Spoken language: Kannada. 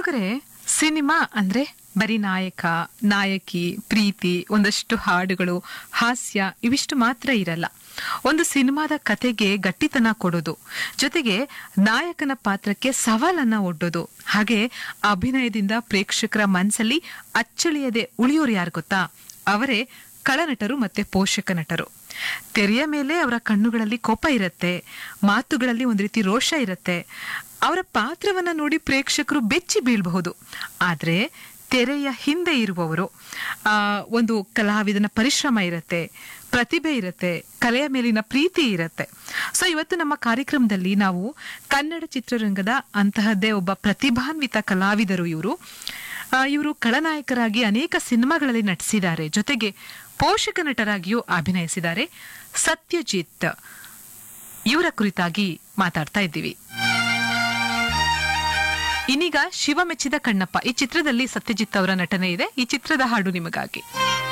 ಕೇಳುಗರೆ ಸಿನಿಮಾ ಅಂದ್ರೆ ಬರೀ ನಾಯಕ ನಾಯಕಿ ಪ್ರೀತಿ ಒಂದಷ್ಟು ಹಾಡುಗಳು ಹಾಸ್ಯ ಇವಿಷ್ಟು ಮಾತ್ರ ಇರಲ್ಲ ಒಂದು ಸಿನಿಮಾದ ಕತೆಗೆ ಗಟ್ಟಿತನ ಕೊಡೋದು ಜೊತೆಗೆ ನಾಯಕನ ಪಾತ್ರಕ್ಕೆ ಸವಾಲನ್ನ ಒಡ್ಡೋದು ಹಾಗೆ ಅಭಿನಯದಿಂದ ಪ್ರೇಕ್ಷಕರ ಮನಸ್ಸಲ್ಲಿ ಅಚ್ಚಳಿಯದೆ ಉಳಿಯೋರು ಯಾರು ಗೊತ್ತಾ ಅವರೇ ಕಳನಟರು ಮತ್ತೆ ಪೋಷಕ ನಟರು ತೆರೆಯ ಮೇಲೆ ಅವರ ಕಣ್ಣುಗಳಲ್ಲಿ ಕೋಪ ಇರುತ್ತೆ ಮಾತುಗಳಲ್ಲಿ ಒಂದು ರೀತಿ ರೋಷ ಇರುತ್ತೆ ಅವರ ಪಾತ್ರವನ್ನ ನೋಡಿ ಪ್ರೇಕ್ಷಕರು ಬೆಚ್ಚಿ ಬೀಳಬಹುದು ಆದ್ರೆ ತೆರೆಯ ಹಿಂದೆ ಇರುವವರು ಆ ಒಂದು ಕಲಾವಿದನ ಪರಿಶ್ರಮ ಇರುತ್ತೆ ಪ್ರತಿಭೆ ಇರುತ್ತೆ ಕಲೆಯ ಮೇಲಿನ ಪ್ರೀತಿ ಇರುತ್ತೆ ಸೊ ಇವತ್ತು ನಮ್ಮ ಕಾರ್ಯಕ್ರಮದಲ್ಲಿ ನಾವು ಕನ್ನಡ ಚಿತ್ರರಂಗದ ಅಂತಹದ್ದೇ ಒಬ್ಬ ಪ್ರತಿಭಾನ್ವಿತ ಕಲಾವಿದರು ಇವರು ಇವರು ಖಳನಾಯಕರಾಗಿ ಅನೇಕ ಸಿನಿಮಾಗಳಲ್ಲಿ ನಟಿಸಿದ್ದಾರೆ ಜೊತೆಗೆ ಪೋಷಕ ನಟರಾಗಿಯೂ ಅಭಿನಯಿಸಿದ್ದಾರೆ ಸತ್ಯಜಿತ್ ಇವರ ಕುರಿತಾಗಿ ಮಾತಾಡ್ತಾ ಇದ್ದೀವಿ ಇನ್ನೀಗ ಶಿವ ಮೆಚ್ಚಿದ ಕಣ್ಣಪ್ಪ ಈ ಚಿತ್ರದಲ್ಲಿ ಸತ್ಯಜಿತ್ ಅವರ ನಟನೆ ಇದೆ ಈ ಚಿತ್ರದ ಹಾಡು ನಿಮಗಾಗಿ